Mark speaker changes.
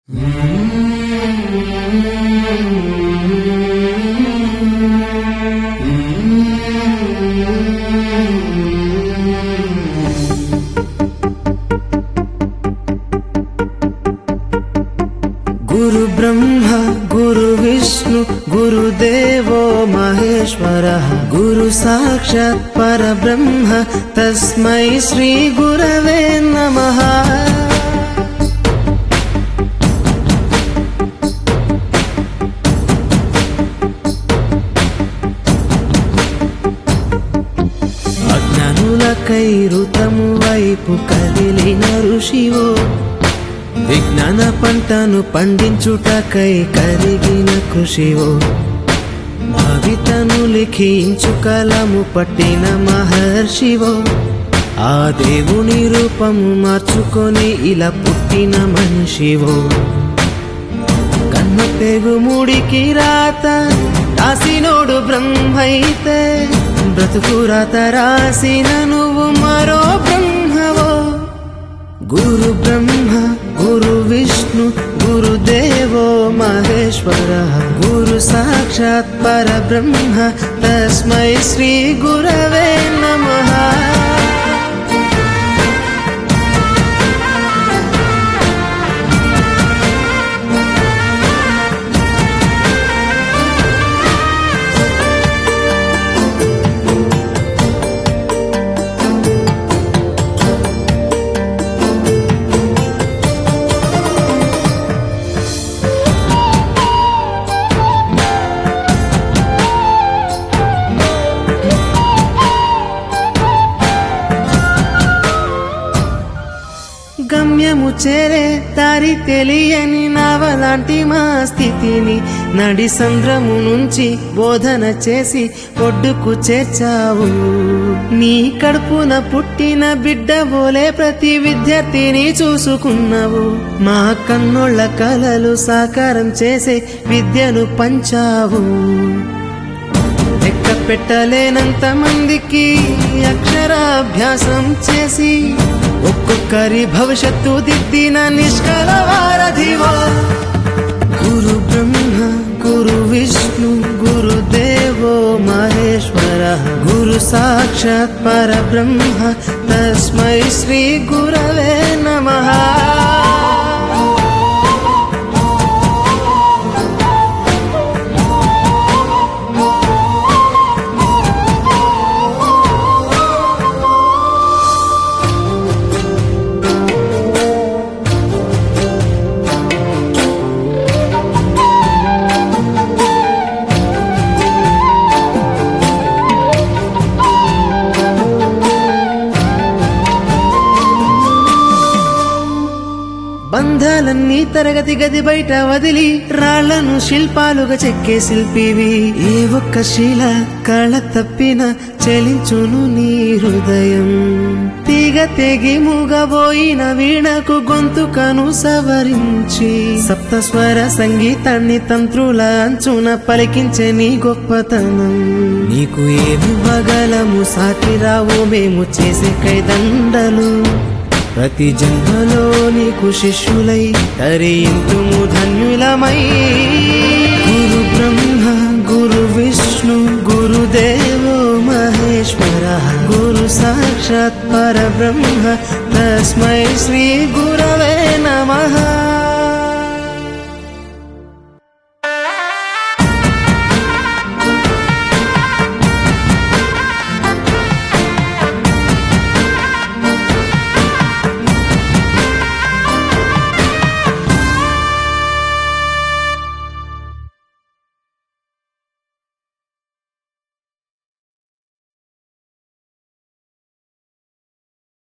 Speaker 1: గురు బ్రహ్మ గురు విష్ణు గురుదేవో మహేశ్వర గురు సాక్షాత్ పరబ్రహ్మ తస్మై శ్రీ గురవే నమః అజ్ఞానులకై ఋతము వైపు కదిలిన ఋషివో విజ్ఞాన పంటను పండించుటకై కరిగిన కృషివో భవితను లిఖించు కలము పట్టిన మహర్షివో ఆ దేవుని రూపము మార్చుకొని ఇలా పుట్టిన మనిషివో కన్న పెగు ముడికి రాత రాసినోడు బ్రహ్మైతే బ్రతుకు రాత రాసిన నువ్వు మరో బ్రహ్మవో గురు బ్రహ్మ గురు విష్ణు గురుదేవో మహేశ్వర గురు సాక్షాత్ పరబ్రహ్మ తస్మై శ్రీ గురవే నమః గమ్యము చేరే దారి తెలియని నావలాంటి మా స్థితిని నడి సంద్రము నుంచి బోధన చేసి ఒడ్డుకు చేర్చావు నీ కడుపున పుట్టిన బిడ్డ బోలే ప్రతి విద్యార్థిని చూసుకున్నావు మా కన్నోళ్ళ కలలు సాకారం చేసే విద్యను పంచావు లెక్క పెట్టలేనంత మందికి అక్షరాభ్యాసం చేసి ఒక్కొక్కరి భవిష్యత్తు దిద్దిన నిష్కల వారధివో గురు బ్రహ్మ గురు విష్ణు గురుదేవో మహేశ్వర గురు సాక్షాత్ పరబ్రహ్మ తస్మై శ్రీ గురవే నమః బంధాలన్నీ తరగతి గది బయట వదిలి రాళ్లను శిల్పాలుగా చెక్కే శిల్పివి ఏ ఒక్క శిల కళ తప్పిన చెలించును నీ హృదయం తీగ తెగి మూగబోయిన వీణకు గొంతుకను సవరించి సప్తస్వర సంగీతాన్ని తంత్రుల అంచున పలికించే నీ గొప్పతనం నీకు ఏమి వగలము సాటి రావు మేము చేసే కైదండలు ప్రతి జన్మలో నీకు శిష్యులై తరింతుము ధన్యులమై గురు బ్రహ్మ గురు విష్ణు గురుదేవో మహేశ్వర గురు సాక్షాత్ పరబ్రహ్మ తస్మై శ్రీ గురవే నమః